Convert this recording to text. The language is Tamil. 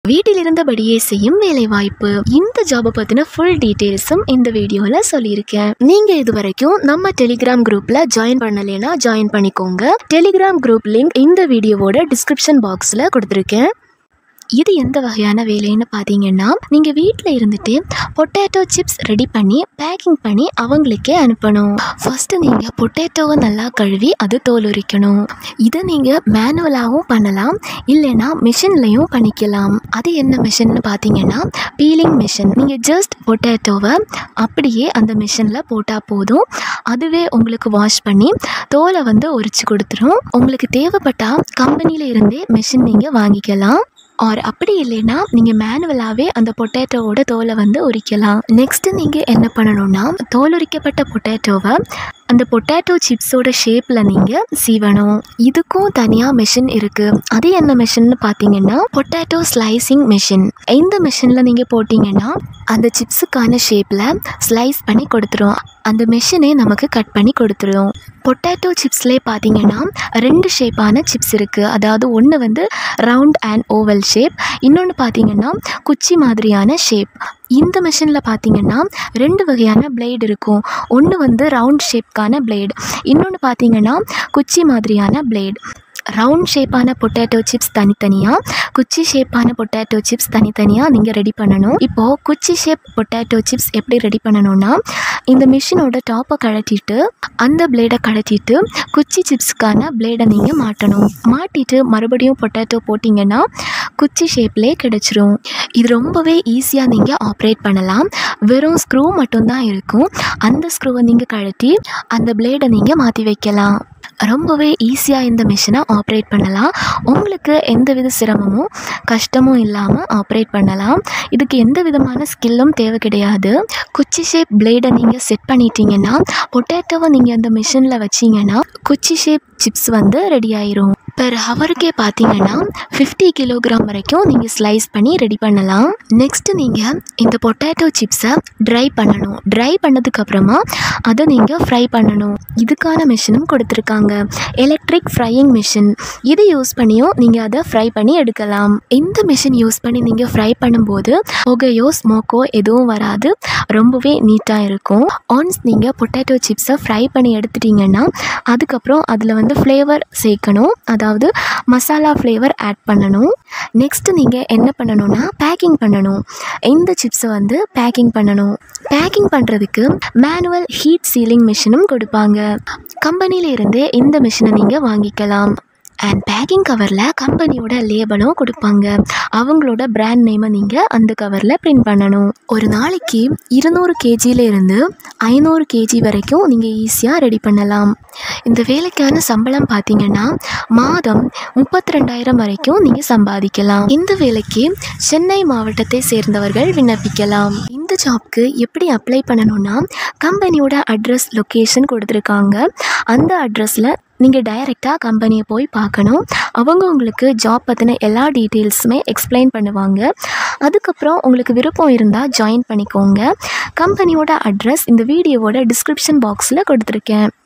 வீட்டில் இருந்தபடியே செய்யும் வேலை வாய்ப்பு இந்த ஜாபை பற்றின ஃபுல் டீட்டெயில்ஸும் இந்த வீடியோவில் சொல்லியிருக்கேன் நீங்கள் இது வரைக்கும் நம்ம டெலிகிராம் குரூப்பில் ஜாயின் பண்ணலைன்னா ஜாயின் பண்ணிக்கோங்க டெலிகிராம் குரூப் லிங்க் இந்த வீடியோவோட டிஸ்கிரிப்ஷன் பாக்ஸில் கொடுத்துருக்கேன் இது எந்த வகையான வேலைன்னு பார்த்தீங்கன்னா நீங்கள் வீட்டில் இருந்துட்டு பொட்டேட்டோ சிப்ஸ் ரெடி பண்ணி பேக்கிங் பண்ணி அவங்களுக்கே அனுப்பணும் ஃபஸ்ட்டு நீங்கள் பொட்டேட்டோவை நல்லா கழுவி அது தோல் உரிக்கணும் இதை நீங்கள் மேனுவலாகவும் பண்ணலாம் இல்லைன்னா மிஷின்லையும் பண்ணிக்கலாம் அது என்ன மிஷின்னு பார்த்தீங்கன்னா பீலிங் மிஷின் நீங்கள் ஜஸ்ட் பொட்டேட்டோவை அப்படியே அந்த மிஷினில் போட்டால் போதும் அதுவே உங்களுக்கு வாஷ் பண்ணி தோலை வந்து உரிச்சு கொடுத்துரும் உங்களுக்கு தேவைப்பட்டால் கம்பெனியில் இருந்தே மிஷின் நீங்கள் வாங்கிக்கலாம் ஆர் அப்படி இல்லைன்னா நீங்கள் மேனுவலாகவே அந்த பொட்டேட்டோவோட தோலை வந்து உரிக்கலாம் நெக்ஸ்ட்டு நீங்கள் என்ன பண்ணணும்னா தோல் உரிக்கப்பட்ட பொட்டேட்டோவை அந்த பொட்டேட்டோ சிப்ஸோட ஷேப்பில் நீங்கள் சீவணும் இதுக்கும் தனியாக மிஷின் இருக்குது அது என்ன மிஷின்னு பார்த்தீங்கன்னா பொட்டேட்டோ ஸ்லைசிங் மிஷின் இந்த மிஷினில் நீங்கள் போட்டிங்கன்னா அந்த சிப்ஸுக்கான ஷேப்பில் ஸ்லைஸ் பண்ணி கொடுத்துரும் அந்த மிஷினே நமக்கு கட் பண்ணி கொடுத்துரும் பொட்டேட்டோ சிப்ஸ்லேயே பார்த்தீங்கன்னா ரெண்டு ஷேப்பான சிப்ஸ் இருக்குது அதாவது ஒன்று வந்து ரவுண்ட் அண்ட் ஓவல் ஷேப் இன்னொன்று பார்த்தீங்கன்னா குச்சி மாதிரியான ஷேப் இந்த மிஷினில் பார்த்தீங்கன்னா ரெண்டு வகையான பிளேடு இருக்கும் ஒன்று வந்து ரவுண்ட் ஷேப்க்கான பிளேடு இன்னொன்று பார்த்தீங்கன்னா குச்சி மாதிரியான பிளேடு ரவுண்ட் ஷேப்பான பொட்டேட்டோ சிப்ஸ் தனித்தனியாக குச்சி ஷேப்பான பொட்டேட்டோ சிப்ஸ் தனித்தனியாக நீங்கள் ரெடி பண்ணணும் இப்போது குச்சி ஷேப் பொட்டேட்டோ சிப்ஸ் எப்படி ரெடி பண்ணணும்னா இந்த மிஷினோட டாப்பை கழட்டிட்டு அந்த பிளேடை கழட்டிட்டு குச்சி சிப்ஸுக்கான பிளேடை நீங்கள் மாட்டணும் மாட்டிட்டு மறுபடியும் பொட்டேட்டோ போட்டிங்கன்னா குச்சி ஷேப்லேயே கிடச்சிரும் இது ரொம்பவே ஈஸியாக நீங்கள் ஆப்ரேட் பண்ணலாம் வெறும் ஸ்க்ரூ மட்டும்தான் இருக்கும் அந்த ஸ்க்ரூவை நீங்கள் கழட்டி அந்த பிளேடை நீங்கள் மாற்றி வைக்கலாம் ரொம்பவே ஈஸியாக இந்த மிஷினை ஆப்ரேட் பண்ணலாம் உங்களுக்கு எந்த வித சிரமமும் கஷ்டமும் இல்லாமல் ஆப்ரேட் பண்ணலாம் இதுக்கு எந்த விதமான ஸ்கில்லும் தேவை கிடையாது குச்சி ஷேப் பிளேடை நீங்கள் செட் பண்ணிட்டீங்கன்னா பொட்டேட்டோவை நீங்கள் அந்த மிஷினில் வச்சிங்கன்னா குச்சி ஷேப் சிப்ஸ் வந்து ரெடி ஆயிரும் பெர் ஹவருக்கே பார்த்தீங்கன்னா ஃபிஃப்டி கிலோகிராம் வரைக்கும் நீங்கள் ஸ்லைஸ் பண்ணி ரெடி பண்ணலாம் நெக்ஸ்ட்டு நீங்கள் இந்த பொட்டேட்டோ சிப்ஸை ட்ரை பண்ணணும் ட்ரை பண்ணதுக்கப்புறமா அதை நீங்கள் ஃப்ரை பண்ணணும் இதுக்கான மிஷினும் கொடுத்துருக்காங்க எலக்ட்ரிக் ஃப்ரையிங் மிஷின் இது யூஸ் பண்ணியும் நீங்கள் அதை ஃப்ரை பண்ணி எடுக்கலாம் இந்த மிஷின் யூஸ் பண்ணி நீங்கள் ஃப்ரை பண்ணும்போது புகையோ ஸ்மோக்கோ எதுவும் வராது ரொம்பவே நீட்டாக இருக்கும் ஒன்ஸ் நீங்கள் பொட்டேட்டோ சிப்ஸை ஃப்ரை பண்ணி எடுத்துட்டிங்கன்னா அதுக்கப்புறம் அதில் வந்து ஃப்ளேவர் சேர்க்கணும் அதாவது மசாலா ஃப்ளேவர் ஆட் பண்ணணும் நெக்ஸ்ட்டு நீங்கள் என்ன பண்ணணும்னா பேக்கிங் பண்ணணும் இந்த சிப்ஸை வந்து பேக்கிங் பண்ணணும் பேக்கிங் பண்ணுறதுக்கு மேனுவல் ஹீட் சீலிங் மிஷினும் கொடுப்பாங்க கம்பெனியில இருந்தே இந்த மிஷினை நீங்கள் வாங்கிக்கலாம் அண்ட் பேக்கிங் கவரில் கம்பெனியோட லேபலும் கொடுப்பாங்க அவங்களோட பிராண்ட் நேமை நீங்கள் அந்த கவரில் பிரிண்ட் பண்ணணும் ஒரு நாளைக்கு இருநூறு கேஜியில இருந்து ஐநூறு கேஜி வரைக்கும் நீங்கள் ஈஸியாக ரெடி பண்ணலாம் இந்த வேலைக்கான சம்பளம் பார்த்தீங்கன்னா மாதம் முப்பத்தி ரெண்டாயிரம் வரைக்கும் நீங்கள் சம்பாதிக்கலாம் இந்த வேலைக்கு சென்னை மாவட்டத்தை சேர்ந்தவர்கள் விண்ணப்பிக்கலாம் இந்த ஜாப்க்கு எப்படி அப்ளை பண்ணணும்னா கம்பெனியோட அட்ரஸ் லொக்கேஷன் கொடுத்துருக்காங்க அந்த அட்ரஸில் நீங்கள் டைரெக்டாக கம்பெனியை போய் பார்க்கணும் அவங்க உங்களுக்கு ஜாப் பற்றின எல்லா டீட்டெயில்ஸுமே எக்ஸ்பிளைன் பண்ணுவாங்க அதுக்கப்புறம் உங்களுக்கு விருப்பம் இருந்தால் ஜாயின் பண்ணிக்கோங்க கம்பெனியோட அட்ரஸ் இந்த வீடியோவோட டிஸ்கிரிப்ஷன் பாக்ஸில் கொடுத்துருக்கேன்